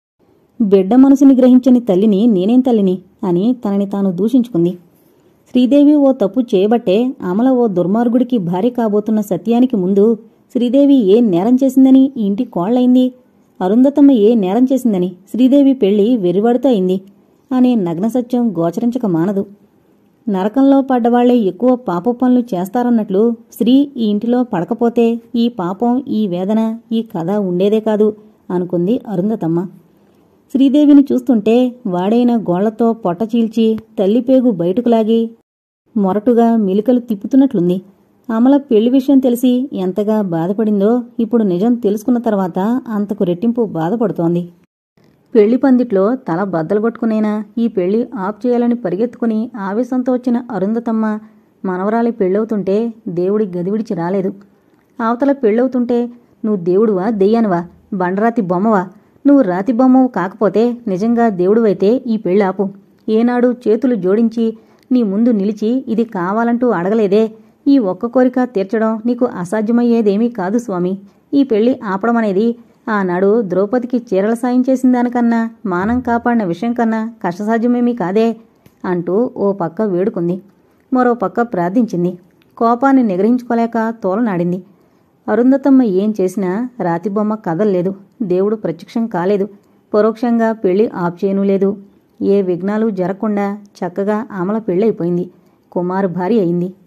బిడ్డ మనసుని గ్రహించని తల్లిని నేనేం తల్లిని అని తనని తాను దూషించుకుంది శ్రీదేవి ఓ తప్పు చేయబట్టే అమల ఓ దుర్మార్గుడికి భార్య కాబోతున్న సత్యానికి ముందు శ్రీదేవి ఏ నేరం చేసిందని ఈ ఇంటి కోళ్లైంది అరుంధతమ్మ ఏ నేరం చేసిందని శ్రీదేవి పెళ్లి వెర్రివాడితో అయింది అనే నగ్న సత్యం గోచరించక మానదు నరకంలో పడ్డవాళ్లే ఎక్కువ పాప పనులు చేస్తారన్నట్లు స్త్రీ ఈ ఇంటిలో పడకపోతే ఈ పాపం ఈ వేదన ఈ కథ ఉండేదే కాదు అనుకుంది అరుంధతమ్మ శ్రీదేవిని చూస్తుంటే వాడైన గోళ్లతో పొట్ట చీల్చి తల్లిపేగు బయటకు లాగి మొరటుగా మిలికలు తిప్పుతున్నట్లుంది అమల పెళ్లి విషయం తెలిసి ఎంతగా బాధపడిందో ఇప్పుడు నిజం తెలుసుకున్న తర్వాత అంతకు రెట్టింపు బాధపడుతోంది పెళ్లి పందిట్లో తల బద్దలు కొట్టుకునేనా ఈ పెళ్లి ఆఫ్ చేయాలని పరిగెత్తుకుని ఆవేశంతో వచ్చిన అరుంధతమ్మ మనవరాలి పెళ్ళవుతుంటే దేవుడి గదివిడిచి రాలేదు అవతల పెళ్ళవుతుంటే నువ్వు దేవుడువా దెయ్యానువా బండరాతి బొమ్మవా నువ్వు రాతి బొమ్మవు కాకపోతే నిజంగా దేవుడువైతే ఈ పెళ్ళి ఆపు ఏనాడు చేతులు జోడించి నీ ముందు నిలిచి ఇది కావాలంటూ అడగలేదే ఈ ఒక్క కోరిక తీర్చడం నీకు అసాధ్యమయ్యేదేమీ కాదు స్వామి ఈ పెళ్లి ఆపడం అనేది ఆనాడు ద్రౌపదికి చీరల సాయం చేసిన దానికన్నా మానం కాపాడిన విషయం కన్నా కష్టసాధ్యమేమీ కాదే అంటూ ఓ పక్క వేడుకుంది మరో పక్క ప్రార్థించింది కోపాన్ని నిగ్రహించుకోలేక తోలనాడింది అరుంధతమ్మ ఏం చేసినా రాతిబొమ్మ కదల్లేదు దేవుడు ప్రత్యక్షం కాలేదు పరోక్షంగా పెళ్లి ఆప్ చేయను లేదు ఏ విఘ్నాలు జరగకుండా చక్కగా అమల పెళ్ళైపోయింది కుమారు భార్య అయింది